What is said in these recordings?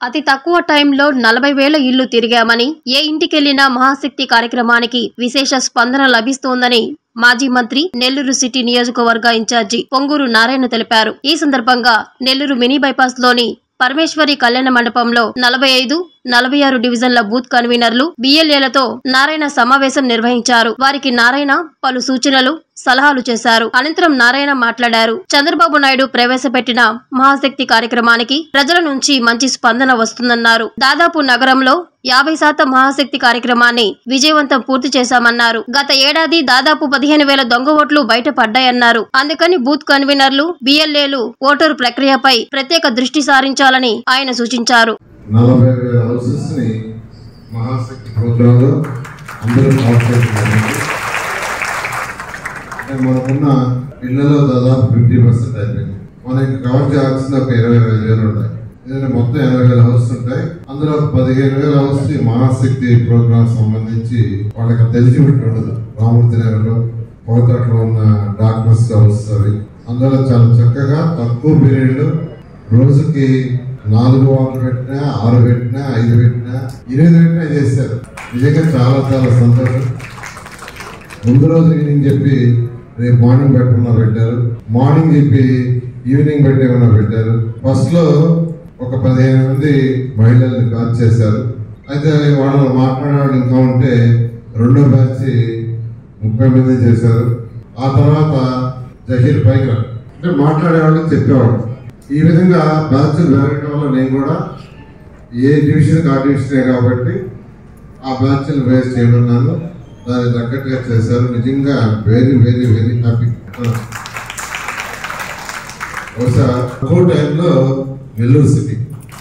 అతి తక్కువ టైంలో నలభై వేల ఇళ్లు తిరిగామని ఏ ఇంటికెళ్లినా మహాశక్తి కార్యక్రమానికి విశేష స్పందన లభిస్తోందని మాజీ మంత్రి నెల్లూరు సిటీ నియోజకవర్గ ఇన్ఛార్జి పొంగూరు నారాయణ తెలిపారు ఈ సందర్భంగా నెల్లూరు మినీ బైపాస్ లోని పరమేశ్వరి కళ్యాణ మండపంలో నలభై ఐదు నలభై ఆరు డివిజన్ల బూత్ కన్వీనర్లు బిఎల్ఏలతో నారాయణ సమావేశం నిర్వహించారు వారికి నారాయణ పలు సూచనలు సలహాలు చేశారు అనంతరం నారాయణ మాట్లాడారు చంద్రబాబు నాయుడు ప్రవేశపెట్టిన మహాశక్తి కార్యక్రమానికి ప్రజల నుంచి మంచి స్పందన వస్తుందన్నారు దాదాపు నగరంలో యాభై శాతం మహాశక్తి కార్యక్రమాన్ని విజయవంతం పూర్తి చేశామన్నారు గత ఏడాది దాదాపు పదిహేను వేల దొంగ ఓట్లు బయటపడ్డాయన్నారు అందుకని బూత్ కన్వీనర్లు బిఎల్ఏలు ఓటరు ప్రక్రియపై ప్రత్యేక దృష్టి సారించాలని ఆయన సూచించారు నలభై వేల హౌసెస్ ని మహాశక్తి ప్రోగ్రామ్ లో అందరూ పార్టిసిపేట్ చేయాలి అంటే మనకున్న ఇళ్లలో దాదాపు ఫిఫ్టీ పర్సెంట్ అయిపోయింది మనకి కవర్ చేయాల్సిన ఒక ఇరవై ఐదు వేలు ఉన్నాయి ఎందుకంటే మొత్తం ఎనభై వేల హౌస్ ఉంటాయి అందులో ఒక పదిహేను వేల హౌస్ కి మహాశక్తి ప్రోగ్రామ్ సంబంధించి వాళ్ళకి తెలిసి పెట్టి ఉండదు రామూర్తి నగర్లో కోతట్లో ఉన్న డాక్టర్స్ హౌస్ అవి అందులో చాలా చక్కగా తక్కువ పీరియడ్ లో రోజుకి నాలుగు వాటర్ పెట్టినా ఆరు పెట్టినా ఐదు పెట్టినా ఎనిమిది పెట్టినా చేశారు నిజంగా చాలా చాలా సంతోషం ముందు రోజు ఈవినింగ్ చెప్పి రేపు మార్నింగ్ పెట్టమన్నా పెట్టారు మార్నింగ్ చెప్పి ఈవినింగ్ పెట్టేమన్నా పెట్టారు ఫస్ట్ లో ఒక పదిహేను మంది మహిళల్ని కాల్ చేశారు అయితే వాళ్ళు మాట్లాడేవాళ్ళు ఇంకా ఉంటే రెండో బ్యాచ్ ముప్పై మంది చేశారు ఆ తర్వాత జహీర్ పైకి రా. అంటే మాట్లాడేవాళ్ళు చెప్పేవాళ్ళు ఈ విధంగా బ్యాచ్ పెరగడం వల్ల నేను కూడా ఏ డివిజన్ ఆ డివిజనే కాబట్టి ఆ బ్యాచ్లు వేస్ట్ చేయమన్నాను దానికి తగ్గట్టుగా చేశారు నిజంగా వెరీ వెరీ వెరీ హ్యాపీ బహుశా తక్కువ టైంలో నెల్లూరు సిటీ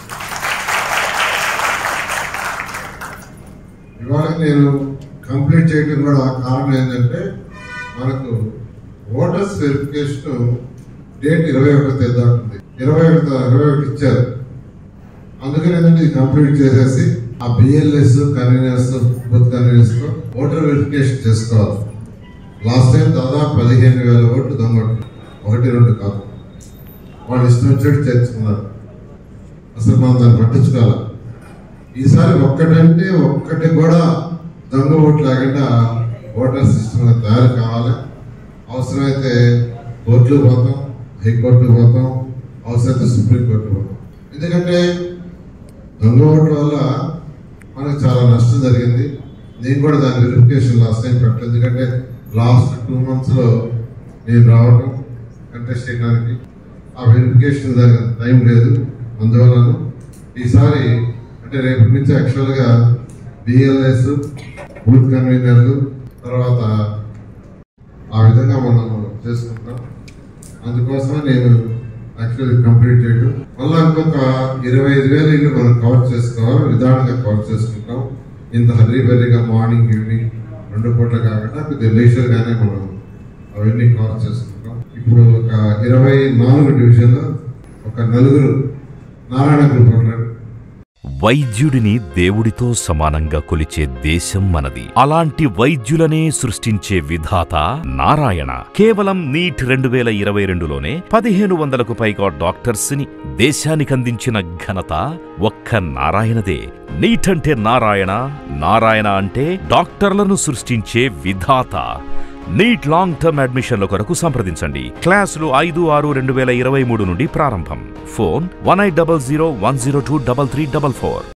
ఇవాళ నేను కంప్లీట్ చేయడం కూడా కారణం ఏంటంటే మనకు ఓటర్స్ వెరిఫికేషన్ డేట్ ఇరవై ఒకటి తేదీ ఉంది ఇరవై ఒకటి ఇరవై ఒకటి ఇచ్చారు అందుకని ఏంటంటే ఇది కంప్లీట్ చేసేసి ఆ బిఎల్ఎస్ కన్వీనర్స్ బూత్ కన్వీనర్స్ తో ఓటర్ వెరిఫికేషన్ చేసుకోవాలి లాస్ట్ టైం దాదాపు పదిహేను వేల ఓట్లు దొంగ ఓట్లు. ఒకటి రెండు కాదు వాళ్ళు ఇష్టం వచ్చినట్టు చేర్చుకున్నారు అసలు మనం దాన్ని పట్టించుకోవాలి ఈసారి ఒక్కటంటే ఒక్కటి కూడా దొంగ ఓట్లు లేకుండా ఓటర్ సిస్టమ్ తయారు కావాలి అవసరమైతే కోర్టులు పోతాం హైకోర్టుకు పోతాం అవసరమైతే సుప్రీంకోర్టు పోతాం ఎందుకంటే దొంగ ఓట్ల వల్ల మనకు చాలా నష్టం జరిగింది నేను కూడా దాని వెరిఫికేషన్ లాస్ట్ టైం పెట్టలేదు ఎందుకంటే లాస్ట్ టూ మంత్స్ లో నేను రావడం కంటెస్ట్ చేయడానికి ఆ వెరిఫికేషన్ జరిగిన టైం లేదు అందువలన ఈసారి అంటే రేపటి నుంచి యాక్చువల్ గా బిఎల్ఎస్ బూత్ కన్వీనర్లు తర్వాత ఆ విధంగా మనం చేసుకుంటాం అందుకోసమే నేను యాక్చువల్లీ కంప్లీట్ చేయడం మళ్ళీ ఇంకొక ఇరవై ఐదు వేల ఇల్లు మనం కవర్ చేసుకోవాలి నిదానంగా కవర్ చేసుకుంటాం ఇంత హరీబరీగా మార్నింగ్ ఈవినింగ్ రెండు పూట్ల కాకుండా కొద్దిగా లేచర్ గానే మనం అవన్నీ కవర్ చేసుకుంటాం ఇప్పుడు ఒక ఇరవై నాలుగు డివిజన్లో ఒక నలుగురు నారాయణ గ్రూప్ ఉంటారు వైద్యుడిని దేవుడితో సమానంగా కొలిచే దేశం మనది అలాంటి వైద్యులనే సృష్టించే విధాత నారాయణ కేవలం నీట్ రెండు వేల ఇరవై రెండులోనే పదిహేను వందలకు పైగా డాక్టర్స్ ని దేశానికందించిన ఘనత ఒక్క నారాయణదే నీట్ అంటే నారాయణ నారాయణ అంటే డాక్టర్లను సృష్టించే విధాత నీట్ లాంగ్ టర్మ్ అడ్మిషన్ల కొరకు సంప్రదించండి క్లాసులు ఐదు ఆరు రెండు వేల ఇరవై మూడు నుండి ప్రారంభం phone one eight double zero one zero two double three double four